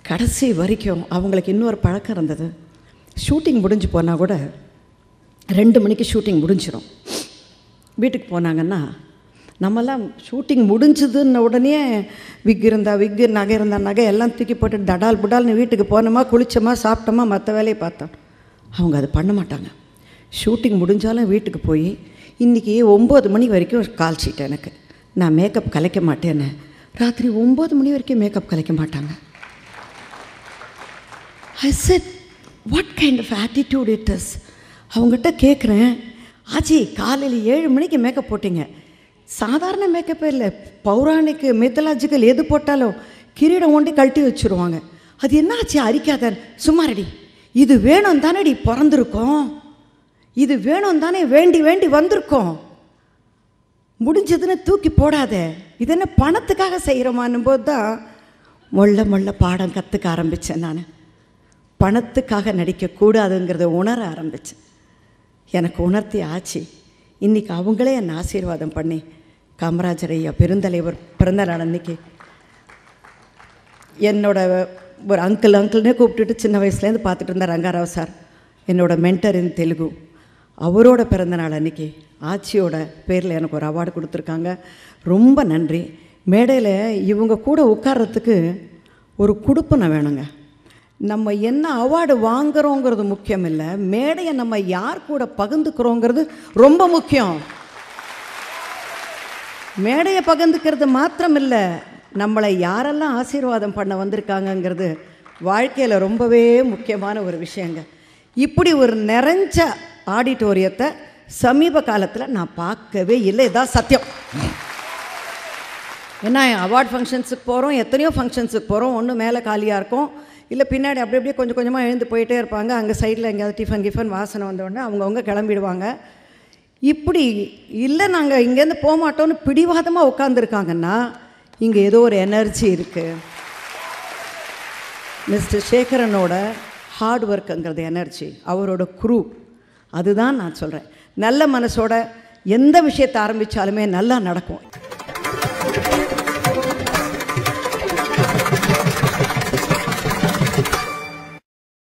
கடைசி வரைக்கும் அவங்களுக்கு இன்னொரு பழக்கம் இருந்தது ஷூட்டிங் முடிஞ்சு போனால் கூட ரெண்டு மணிக்கு ஷூட்டிங் முடிஞ்சிடும் வீட்டுக்கு போனாங்கன்னா நம்மலாம் ஷூட்டிங் முடிஞ்சுதுன்ன உடனே விக் இருந்தா விக்கு நகை இருந்தா நகை எல்லாம் தூக்கி போட்டு தடால் புடால்னு வீட்டுக்கு போனோமா குளிச்சோமா சாப்பிட்டோமா மற்ற வேலையை பார்த்தோம் அவங்க அது பண்ண மாட்டாங்க ஷூட்டிங் முடிஞ்சாலும் வீட்டுக்கு போய் இன்றைக்கி ஒம்பது மணி வரைக்கும் கால் ஷீட் எனக்கு நான் மேக்கப் கலைக்க மாட்டேன்னு ராத்திரி ஒம்பது மணி வரைக்கும் மேக்கப் கலைக்க மாட்டாங்க I said what kind of attitude it is அவங்ககிட்ட கேட்குறேன் ஆச்சி காலையில் ஏழு மணிக்கு மேக்கப் போட்டீங்க சாதாரண மேக்கப்பே இல்லை பௌராணிக்கு மெத்தலாஜிக்கல் எது போட்டாலும் கிரீடம் ஒண்டி கழட்டி வச்சுருவாங்க அது என்ன ஆச்சு அரிக்காத சும்மா ரெடி இது வேணும் தானேடி பிறந்திருக்கோம் இது வேணும் தானே வேண்டி வேண்டி வந்திருக்கோம் முடிஞ்சதுன்னு தூக்கி போடாத இது என்ன பணத்துக்காக செய்கிறோமான்னும் போது தான் மொள்ள மொள்ள பாடம் கற்றுக்க ஆரம்பித்தேன் நான் பணத்துக்காக நடிக்கக்கூடாதுங்கிறத உணர ஆரம்பித்தேன் எனக்கு உணர்த்தி ஆச்சு இன்றைக்கி அவங்களே என்னை ஆசீர்வாதம் பண்ணி காமராஜர் ஐயா பெருந்தலைவர் பிறந்த நாள் அன்னைக்கு என்னோட ஒரு அங்கிள் அங்கிள்னே கூப்பிட்டுட்டு சின்ன வயசுலேருந்து பார்த்துட்டு இருந்தார் ரங்காராவ் சார் என்னோட மென்டர் இன் தெலுங்கு அவரோட பிறந்த நாள் அன்னைக்கு ஆச்சியோட பேரில் எனக்கு ஒரு அவார்டு கொடுத்துருக்காங்க ரொம்ப நன்றி மேடையில் இவங்க கூட உட்கார்றதுக்கு ஒரு குடுப்பனை வேணுங்க நம்ம என்ன அவார்டு வாங்குறோங்கிறது முக்கியம் இல்லை மேடையை நம்ம யார் கூட பகிர்ந்துக்கிறோங்கிறது ரொம்ப முக்கியம் மேடையை பகிர்ந்துக்கிறது மாத்திரம் இல்லை நம்மளை யாரெல்லாம் ஆசீர்வாதம் பண்ண வந்திருக்காங்கங்கிறது வாழ்க்கையில் ரொம்பவே முக்கியமான ஒரு விஷயங்க இப்படி ஒரு நிறைஞ்ச ஆடிட்டோரியத்தை சமீப காலத்தில் நான் பார்க்கவே இல்லை இதான் சத்தியம் ஏன்னா அவார்ட் ஃபங்க்ஷன்ஸுக்கு போகிறோம் எத்தனையோ ஃபங்க்ஷன்ஸுக்கு போகிறோம் ஒன்று மேலே காலியாக இருக்கும் இல்லை பின்னாடி அப்படி அப்படியே கொஞ்சம் கொஞ்சமாக எழுந்து போயிட்டே இருப்பாங்க அங்கே சைடில் எங்கேயாவது டிஃபன் கிஃபன் வாசனை வந்தோடனே அவங்கவுங்க கிளம்பிடுவாங்க இப்படி இல்லை நாங்கள் இங்கேருந்து போக மாட்டோம்னு பிடிவாதமாக உட்காந்துருக்காங்கன்னா இங்கே ஏதோ ஒரு எனர்ஜி இருக்குது மிஸ்டர் சேகரனோட ஹார்ட் ஒர்க்குங்கிறது எனர்ஜி அவரோட குரூ அதுதான் நான் சொல்கிறேன் நல்ல மனசோட எந்த விஷயத்தை ஆரம்பித்தாலுமே நல்லா நடக்கும்